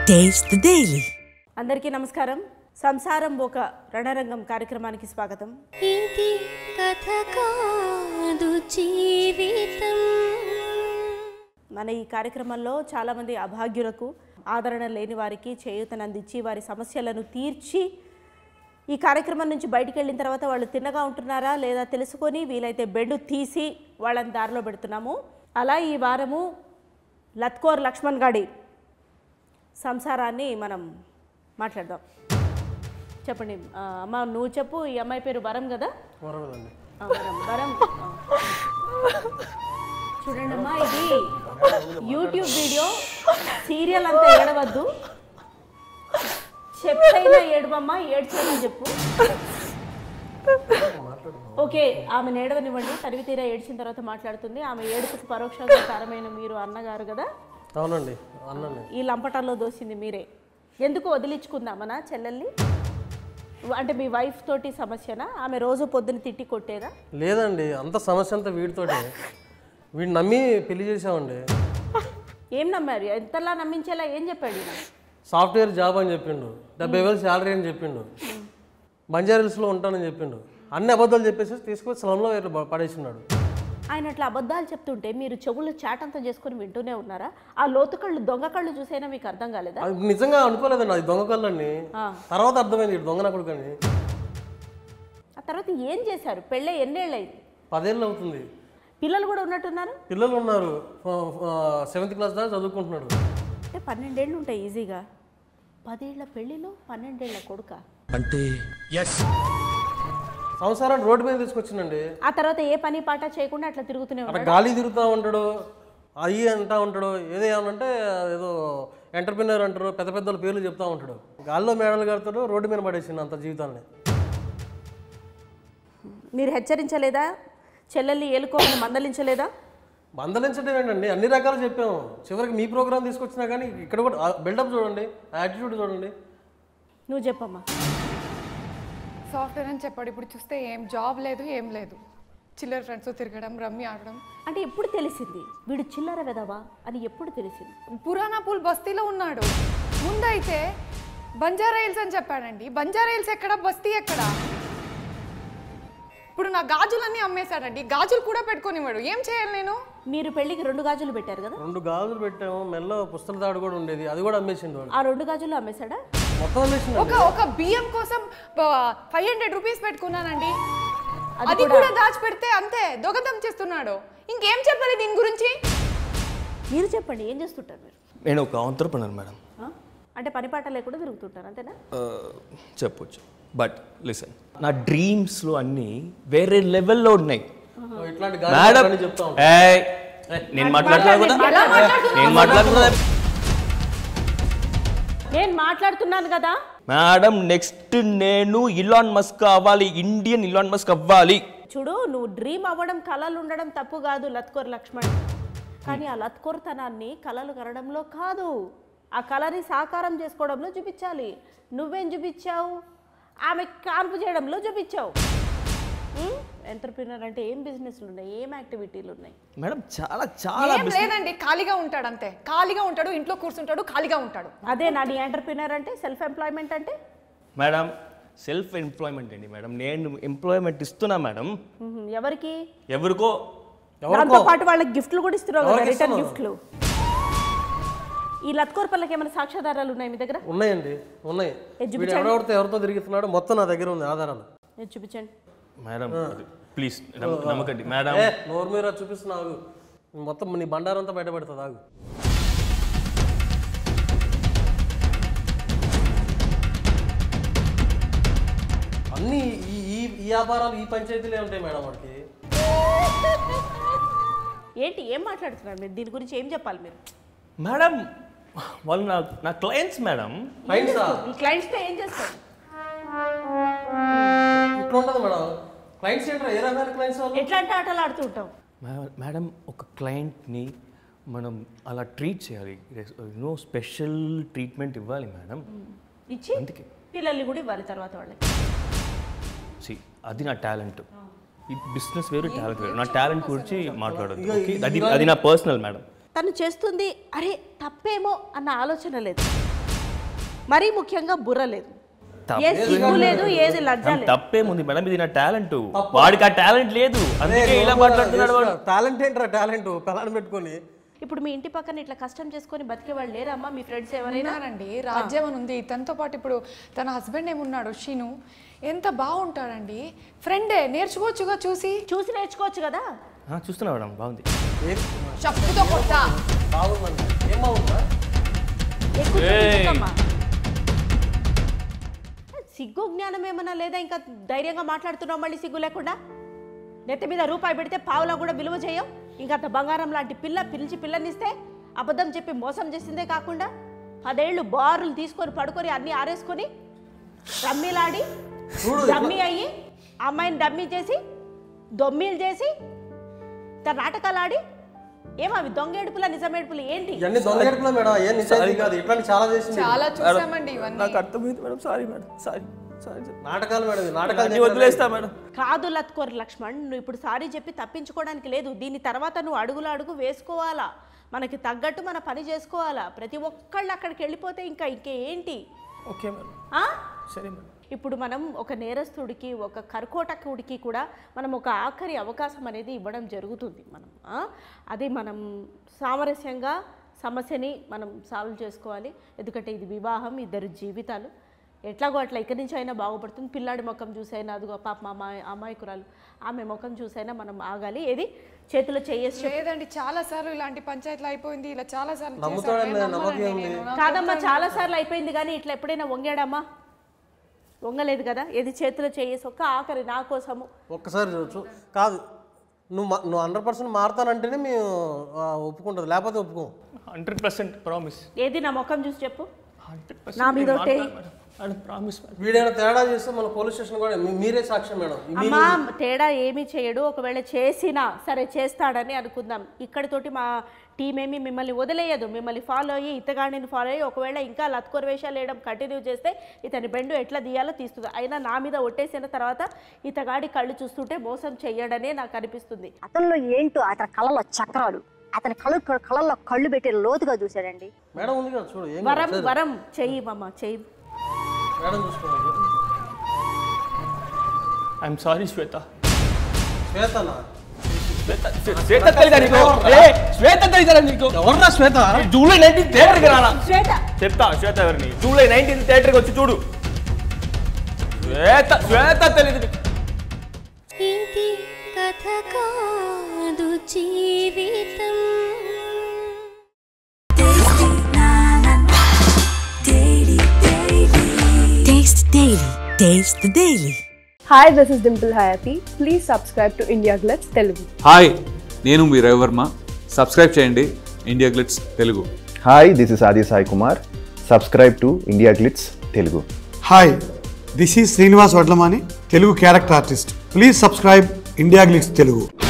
Taste the Daily. అందరికీ నమస్కారం సంసారం ఒక రణరంగం కార్యక్రమానికి స్వాగతం ఇది కథ కాదు జీవితం మన ఈ కార్యక్రమంలో చాలామంది అభాగ్యులకు ఆదరణ లేని వారికి చేయూతనందించి వారి సమస్యలను తీర్చి ఈ కార్యక్రమం నుంచి బయటికి వెళ్ళిన తర్వాత వాళ్ళు తిన్నగా ఉంటున్నారా లేదా తెలుసుకొని వీలైతే బెడ్ తీసి వాళ్ళని దారిలో పెడుతున్నాము అలా ఈ వారము లత్కోర్ లక్ష్మణ్ గాడి సంసారాన్ని మనం మాట్లాడదాం చెప్పండి ఆ, అమ్మ నువ్వు చెప్పు ఈ అమ్మాయి పేరు వరం కదా వరవదండి ఆ, వరం వరం ఆ. చూడండి అమ్మా ఇది యూట్యూబ్ వీడియో సీరియల్ అంతా ఏడవద్దు చెప్తైనా ఏడువమ్మ ఏడ్చేయమని చెప్పు ఓకే ఆమె ఏడవనివ్వండి తరివి తీరా ఏడ్చిన తర్వాత మాట్లాడుతుంది ఆమె ఏడుపుకు పరోక్షంగా కారమైన మీరు అన్నగారు కదా అవునండి అన్నండి ఈ లంపటాల్లో దోసింది మీరే ఎందుకు వదిలించుకుందామనా చెల్లెల్ని అంటే మీ వైఫ్ తోటి సమస్యనా ఆమె రోజు పొద్దున తిట్టి కొట్టేదా లేదండి అంత సమస్య అంతా వీడితోటే వీడిని నమ్మి పెళ్లి చేసామండి ఏం నమ్మారు ఎంతలా నమ్మించేలా ఏం చెప్పాడు ఈయన? సాఫ్ట్వేర్ జాబ్ అని చెప్పిండు డెబ్బై వేలు శాలరీ అని చెప్పిండు బంజారీల్స్లో ఉంటానని చెప్పిండు అన్ని అబద్ధాలు చెప్పేసి తీసుకొచ్చి స్లంలో పడేసినాడు ఆయన అట్లా అబద్ధాలు చెప్తుంటే మీరు చెవులు చాటంతా చేసుకొని వింటూనే ఉన్నారా ఆ లోతు కళ్ళు దొంగ కళ్ళు చూసైనా మీకు అర్థం కాలేదా అది నిజంగా అనుకోలేదండి అది దొంగ కళ్ళని ఆ. తర్వాత అర్థమైంది వీడు దొంగ నకుడు కానీ ఆ తర్వాత ఏం చేశారు పెళ్ళే ఎన్నేళ్ళు అయింది పదేళ్ళు అవుతుంది పిల్లలు కూడా ఉన్నట్టున్నారు పిల్లలు ఉన్నారు సెవెంత్ క్లాస్ దాకా చదువుకుంటున్నాడు అంటే పన్నెండేళ్ళు ఉంటాయి ఈజీగా పదేళ్ల పెళ్ళిలో పన్నెండేళ్ల కొడుక సంసారాన్ని రోడ్డు మీద తీసుకొచ్చిందండి ఆ తర్వాత ఏ పని పాట చేయకుండా అట్లా తిరుగుతూనే అక్కడ ఉన్నాడు గాలి తిరుగుతూ ఉంటాడు అయ్యి అంటా ఉంటాడు ఏదో ఏమనంటే ఏదో ఎంటర్ప్రినర్ అంటారు పెద్ద పెద్దల పేర్లు చెప్తా ఉంటాడు గాల్లో మేడలు కడతాడు రోడ్డు మీద పడేసింది అంత జీవితాన్ని మీరు హెచ్చరించలేదా చెల్లెల్ని ఏలుకోమని మందలించలేదా మందలించడం ఏంటండి అన్ని రకాలు చెప్పాము చివరికి మీ ప్రోగ్రామ్ తీసుకొచ్చినా కానీ ఇక్కడ కూడా బిల్డప్ చూడండి యాటిట్యూడ్ చూడండి నువ్వు చెప్పమ్మా సాఫ్ట్వేర్ అని చెప్పాడు ఇప్పుడు చూస్తే ఏం జాబ్ లేదు ఏం లేదు చిల్లర ఫ్రెండ్స్ తిరగడం రమ్మి ఆడడం అంటే ఎప్పుడు తెలిసింది వీడు చిల్లర వెదవా అని ఎప్పుడు తెలిసింది పురాణా పూల్ బస్తీలో ఉన్నాడు ముందైతే బంజారా హిల్స్ అని చెప్పాడండి బంజారా హిల్స్ ఎక్కడ బస్తీ ఎక్కడ ఇప్పుడు నా గాజులన్నీ అమ్మేశాడండి గాజులు కూడా పెట్టుకోనివాడు ఏం చేయాలి నేను మీరు పెళ్ళికి రెండు గాజులు పెట్టారు కదా రెండు గాజులు పెట్టాము మెల్ల పుస్తల తాడు కూడా ఉండేది అది కూడా అమ్మేసిండు వాడు ఆ రెండు గాజులు అమ్మేశాడా మొత్తం అమ్మేసిండు ఒక ఒక బియ్యం కోసం ఫైవ్ హండ్రెడ్ రూపీస్ పెట్టుకున్నానండి అది అది కూడా దాచిపెడితే అంతే దొంగతనం చేస్తున్నాడు ఇంకేం చెప్పాలి దీని గురించి మీరు చెప్పండి ఏం చేస్తుంటారు మీరు నేను ఒక ఆంటర్ప్రినర్ మేడం ఆ? అంటే పని పాట లేకుండా తిరుగుతుంటారు అంతేనా చెప్పొచ్చు బట్ లిసన్ నా డ్రీమ్స్లో అన్నీ వేరే లెవెల్లో ఉన్నాయి ఇట్లాంటి మేడం గాలి చెప్తా ఉంటాడు ఏయ్, నేను మాట్లాడుతున్నా కదా నేను మాట్లాడుతున్నా నేను మాట్లాడుతున్నాను కదా మేడం నెక్స్ట్ నేను ఇలాన్ మస్క్ అవ్వాలి ఇండియన్ ఇలాన్ మస్క్ అవ్వాలి చూడు నువ్వు డ్రీమ్ అవ్వడం కళలు ఉండడం తప్పు కాదు లత్కోర్ లక్ష్మణ్ కానీ ఆ లత్కోర్తనాన్ని కళలు కనడంలో కాదు ఆ కళని సాకారం చేసుకోవడంలో చూపించాలి నువ్వేం చూపించావు ఆమె కాన్పు చేయడంలో చూపించావు ఎంటర్ప్రినర్ అంటే ఏం బిజినెస్లు ఉన్నాయి ఏం యాక్టివిటీలు ఉన్నాయి మేడం చాలా చాలా ఏం లేదండి ఖాళీగా ఉంటాడు అంతే ఖాళీగా ఉంటాడు ఇంట్లో కూర్చుంటాడు ఖాళీగా ఉంటాడు అదే నా నీ ఎంటర్ప్రినర్ అంటే సెల్ఫ్ ఎంప్లాయ్మెంట్ అంటే మేడం సెల్ఫ్ ఎంప్లాయ్మెంట్ అండి మేడం నేను ఎంప్లాయ్మెంట్ ఇస్తున్నా మేడం మ్మ్. ఎవరికి ఎవరికో దాంతో పాటు వాళ్ళకి గిఫ్ట్లు కూడా ఇస్తున్నావు కదా ఎవరికి రిటర్న్ ఇస్తున్నావు? గిఫ్ట్లు ఈ లత్కోర్ పళ్ళకి ఏమైనా సాక్ష్యాధారాలు ఉన్నాయి మీ దగ్గర ఉన్నాయండి ఉన్నాయి ఏ వీడు ఎవరెవరితో ఎవరితో తిరుగుతున్నాడు మొత్తం నా దగ్గర ఉంది ఆధారాలు నేను చూపించండి మేడం ప్లీజ్ నమ్మకండి మేడం ఏ నోరు మీద చూపిస్తున్నావు మొత్తం నీ బండారంతా బయటపడుతుంది ఆగు అన్ని ఈ ఈ ఈ వ్యాపారాలు ఈ పంచాయతీలే ఉంటాయి మేడం వాడికి ఏంటి ఏం మాట్లాడుతున్నారు మీరు దీని గురించి ఏం చెప్పాలి మీరు మేడం వాళ్ళు నా నా క్లయింట్స్ మేడం క్లయింట్సా ఈ క్లయింట్స్తో ఏం చేస్తారు ఇట్లా ఉంటుంది మేడం క్లయింట్స్ ఏంట్రా ఏ రకమైన క్లయింట్స్ వాళ్ళు ఎట్లాంటి ఆటలు ఆడుతూ ఉంటాం మే- మేడం ఒక క్లయింట్ని మనం అలా ట్రీట్ చేయాలి నో స్పెషల్ ట్రీట్మెంట్ ఇవ్వాలి మేడం ఇచ్చి అందుకే. పిల్లల్ని కూడా ఇవ్వాలి తర్వాత వాళ్ళకి సి అది నా టాలెంట్ ఈ బిజినెస్ వేరు టాలెంట్ వేరు నా టాలెంట్ గురించి మాట్లాడదు ఓకే అది అది నా పర్సనల్ మేడం తను చేస్తుంది అరే తప్పేమో అన్న ఆలోచన లేదు మరీ ముఖ్యంగా బుర్ర లేదు తప్పే ఏ సిగ్గు లేదు ఏది లజ్జ లేదు తప్పేముంది మేడం ఇది నా టాలెంట్ వాడికి ఆ టాలెంట్ లేదు అందుకే ఇలా మాట్లాడుతున్నాడు వాడు టాలెంట్ ఏంట్రా టాలెంట్ పిల్లని పెట్టుకొని ఇప్పుడు మీ ఇంటి పక్కన ఇట్లా కష్టం చేసుకొని బతికే వాళ్ళు లేరమ్మా మీ ఫ్రెండ్స్ ఎవరైనా ఉన్నారండి రాజ్యం అని ఉంది తనతో పాటు ఇప్పుడు తన హస్బెండ్ ఏమున్నాడు షీను ఎంత బాగుంటాడండి ఫ్రెండే నేర్చుకోవచ్చుగా చూసి చూసి నేర్చుకోవచ్చు కదా ఆ, చూస్తున్నా మేడం బాగుంది ఏది చెప్పుతో కొట్టా బాగుందండి ఏం బాగుందా ఎక్కువ ఏయ్. చూపించకమ్మా. సిగ్గు జ్ఞానం ఏమన్నా లేదా ఇంకా ధైర్యంగా మాట్లాడుతున్నావు మళ్ళీ సిగ్గు లేకుండా నెత్తి మీద రూపాయి పెడితే పావులా కూడా విలువ చేయం ఇంకా అంత బంగారం లాంటి పిల్ల పిలిచి పిల్లనిస్తే అబద్ధం చెప్పి మోసం చేసిందే కాకుండా పదేళ్ళు బారులు తీసుకొని పడుకొని అన్నీ ఆరేసుకొని రమ్మీలాడి డమ్మీ అయ్యి అమ్మాయిని డమ్మీ చేసి దొమ్మీలు చేసి తన నాటకాలు ఆడి ఏమవి దొంగ ఏడుపులా నిజం ఏడుపులు ఏంటి ఇవన్నీ దొంగ ఏడుపులే మేడం ఏం నిజాయితీ కాదు ఇట్లాంటి చాలా చేసింది చాలా చూసామండి ఇవన్నీ నాకు అర్థమైంది madam sorry madam sorry sorry నాటకాలు మేడం ఇది నాటకాలు అన్ని వదిలేస్తా మేడం కాదు లత్కోర్ లక్ష్మణ్ నువ్వు ఇప్పుడు సారీ చెప్పి తప్పించుకోవడానికి లేదు దీని తర్వాత నువ్వు అడుగులు అడుగు వేసుకోవాలా మనకి తగ్గట్టు మన పని చేసుకోవాలా ప్రతి ఒక్కళ్ళు అక్కడికి వెళ్ళిపోతే ఇంకా ఇంకేంటి ఓకే మేడం ఆ? సరే మేడం ఇప్పుడు మనం ఒక నేరస్తుడికి ఒక కర్కోటకుడికి కూడా మనం ఒక ఆఖరి అవకాశం అనేది ఇవ్వడం జరుగుతుంది మనం ఆ? అది మనం సామరస్యంగా సమస్యని మనం సాల్వ్ చేసుకోవాలి ఎందుకంటే ఇది వివాహం ఇద్దరు జీవితాలు ఎట్లాగో అట్లా ఇక్కడి నుంచి అయినా బాగుపడుతుంది పిల్లాడి ముఖం చూసైనా అదిగో పాప మా అమ్మాయి అమాయకురాలు ఆమె ముఖం చూసైనా మనం ఆగాలి ఏది చేతిలో చేయేసి లేదండి చాలా సార్లు ఇలాంటి పంచాయతీలు అయిపోయింది ఇలా చాలా సార్లు నమ్ముతాడని నమ్మకం ఉంది కాదమ్మా చాలా సార్లు అయిపోయింది కానీ ఇట్లా ఎప్పుడైనా వంగాడమ్మా వంగలేదు కదా ఏది చేతిలో చేయేసి ఒక్క ఆఖరి నా కోసము ఒక్కసారి చూడొచ్చు కాదు నువ్వు మా- నువ్వు హండ్రెడ్ పర్సెంట్ మారుతానంటేనే మేము ఆ, ఒప్పుకుంటుంది లేకపోతే ఒప్పుకోం హండ్రెడ్ పర్సెంట్ ప్రామిస్ ఏది నా ముఖం చూసి చెప్పు హండ్రెడ్ నా మీద ఒకటే. మేడం ప్రామిస్ మేడం వీడైనా తేడా చేస్తే మన పోలీస్ స్టేషన్ కూడా మీ- మీరే సాక్ష్యం మేడం మీ- అమ్మా తేడా ఏమీ చేయడు ఒకవేళ చేసినా సరే చేస్తాడని అనుకుందాం ఇక్కడితోటి మా టీం ఏమి మిమ్మల్ని వదిలేయదు మిమ్మల్ని ఫాలో అయ్యి ఇతగాడిని ఫాలో అయ్యి ఒకవేళ ఇంకా లత్కొర వేషాలు వేయడం కంటిన్యూ చేస్తే ఇతని బెండు ఎట్లా తీయాలో తీస్తుంది అయినా నా మీద ఒట్టేసిన తర్వాత ఇతగాడి కళ్ళు చూస్తుంటే మోసం చెయ్యడనే నాకు అనిపిస్తుంది అతనిలో ఏంటో అతని కళ్ళలో చక్రాలు అతని కళ్ళు కళ్ళల్లో కళ్ళు పెట్టి లోతుగా చూశాడండి మేడం ఉంది కదా చూడు ఏం వరం వరం చెయ్యి మమ్మ చెయ్యి మేడం చూసుకోండి ఐఎమ్ సారీ శ్వేత శ్వేతనా శ్వేత శ్వేత తెలీదా నీకు ఏ శ్వేత తెలీదా నీకు ఎవర్రా శ్వేత జూలై నైన్టీన్ థియేటర్కి రానా శ్వేత చెప్తా శ్వేత ఎవరిని జూలై నైన్టీన్ థియేటర్కి వచ్చి చూడు శ్వేత శ్వేత తెలియదు నీకు ఇది కథ కాదు జీవితం Taste Daily. Taste the Daily. Hi, this is Dimple Hayati. Please subscribe to India Glitz Telugu. Hi నేను మీ రవివర్మ సబ్స్క్రైబ్ చేయండి India Glitz Telugu hi this is Aadi Sai Kumar subscribe to India Glitz Telugu hi this is Srinivas Vadlamani Telugu character artist please subscribe India Glitz Telugu